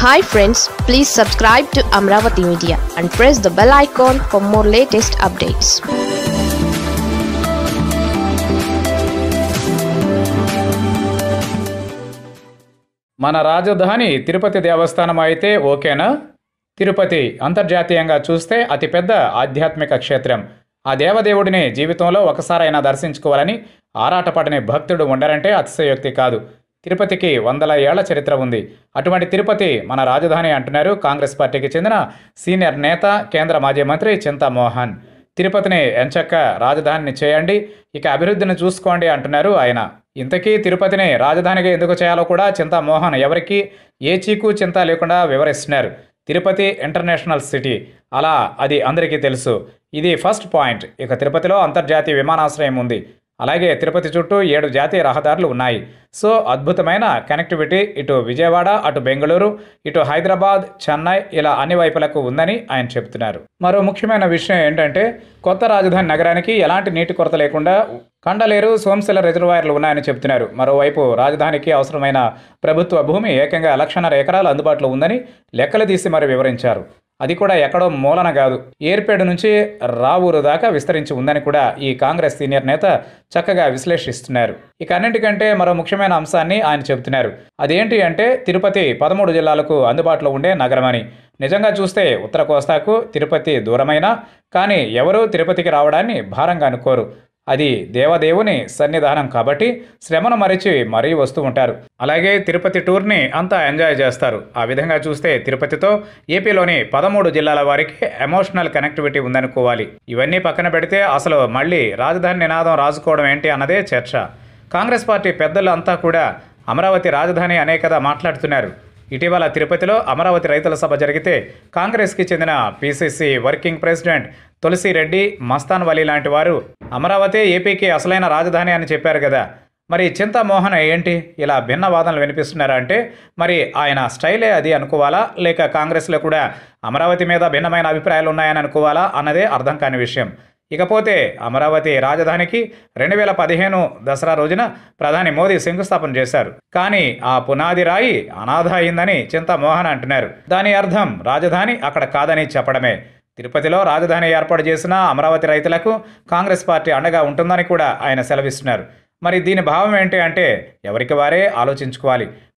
hi friends please subscribe to Amaravati media and press the bell icon for more latest updates మన రాజధాని తిరుపతి దేవస్థానం అయితే ఓకేనా తిరుపతి అంతర్జాతీయంగా చూస్తే అతిపెద్ద ఆధ్యాత్మిక క్షేత్రం ఆ దేవదేవుడిని జీవితంలో ఒకసారైనా దర్శించుకోవాలని ఆరాటపడని భక్తుడు ఉండరంటే అతిశయోక్తి కాదు తిరుపతికి వందల ఏళ్ల చరిత్ర ఉంది అటువంటి తిరుపతి మన రాజధాని అంటున్నారు కాంగ్రెస్ పార్టీకి చెందిన సీనియర్ నేత కేంద్ర మాజీ మంత్రి చింతామోహన్ తిరుపతిని ఎంచక్క రాజధానిని చేయండి ఇక అభివృద్ధిని చూసుకోండి అంటున్నారు ఆయన ఇంతకీ తిరుపతిని రాజధానిగా ఎందుకు చేయాలో కూడా చింతామోహన్ ఎవరికి ఏ చీకు చింత లేకుండా వివరిస్తున్నారు తిరుపతి ఇంటర్నేషనల్ సిటీ అలా అది అందరికీ తెలుసు ఇది ఫస్ట్ పాయింట్ ఇక తిరుపతిలో అంతర్జాతీయ విమానాశ్రయం ఉంది అలాగే తిరుపతి చుట్టూ ఏడు జాతీయ రహదారులు ఉన్నాయి సో అద్భుతమైన కనెక్టివిటీ ఇటు విజయవాడ అటు బెంగళూరు ఇటు హైదరాబాద్ చెన్నై ఇలా అన్ని వైపులకు ఉందని ఆయన చెబుతున్నారు మరో ముఖ్యమైన విషయం ఏంటంటే కొత్త రాజధాని నగరానికి ఎలాంటి నీటి కొరత లేకుండా కండలేరు సోమశిల రిజర్వాయర్లు ఉన్నాయని చెబుతున్నారు మరోవైపు రాజధానికి అవసరమైన ప్రభుత్వ భూమి ఏకంగా లక్షన్నర ఎకరాలు అందుబాటులో ఉందని లెక్కలు తీసి మరి వివరించారు అది కూడా ఎక్కడో మూలన కాదు ఏర్పేడు నుంచి రావూరు దాకా విస్తరించి ఉందని కూడా ఈ కాంగ్రెస్ సీనియర్ నేత చక్కగా విశ్లేషిస్తున్నారు ఇక అన్నింటికంటే మరో ముఖ్యమైన అంశాన్ని ఆయన చెబుతున్నారు అదేంటి అంటే తిరుపతి పదమూడు జిల్లాలకు అందుబాటులో ఉండే నగరమని నిజంగా చూస్తే ఉత్తర కోస్తాకు తిరుపతి దూరమైనా కానీ ఎవరూ తిరుపతికి రావడాన్ని భారంగా అనుకోరు అది దేవదేవుని సన్నిధానం కాబట్టి శ్రమను మరిచి మరీ వస్తూ ఉంటారు అలాగే తిరుపతి టూర్ని అంతా ఎంజాయ్ చేస్తారు ఆ విధంగా చూస్తే తిరుపతితో ఏపీలోని పదమూడు జిల్లాల వారికి ఎమోషనల్ కనెక్టివిటీ ఉందనుకోవాలి ఇవన్నీ పక్కన పెడితే అసలు మళ్ళీ రాజధాని నినాదం రాజుకోవడం ఏంటి అన్నదే చర్చ కాంగ్రెస్ పార్టీ పెద్దలు అంతా కూడా అమరావతి రాజధాని అనే కదా మాట్లాడుతున్నారు ఇటీవల తిరుపతిలో అమరావతి రైతుల సభ జరిగితే కాంగ్రెస్కి చెందిన PCC working president Tulasi Reddy Mastan Vali లాంటి వారు అమరావతి ఏపీకి అసలైన రాజధాని అని చెప్పారు కదా మరి చింతామోహన్ ఏంటి ఇలా భిన్న వాదనలు వినిపిస్తున్నారా అంటే మరి ఆయన స్టైలే అది అనుకోవాలా లేక కాంగ్రెస్లో కూడా అమరావతి మీద భిన్నమైన అభిప్రాయాలు ఉన్నాయని అనుకోవాలా అన్నదే అర్థం కాని విషయం ఇకపోతే అమరావతి రాజధానికి రెండు వేల పదిహేను దసరా రోజున ప్రధాని మోదీ శంకుస్థాపన చేశారు కానీ ఆ పునాది రాయి అనాథ అయిందని చింతామోహన్ అంటున్నారు దాని అర్థం రాజధాని అక్కడ కాదని చెప్పడమే తిరుపతిలో రాజధాని ఏర్పాటు చేసిన అమరావతి రైతులకు కాంగ్రెస్ పార్టీ అండగా ఉంటుందని కూడా ఆయన సెలవిస్తున్నారు మరి దీని భావం ఏంటి అంటే ఎవరికి వారే ఆలోచించుకోవాలి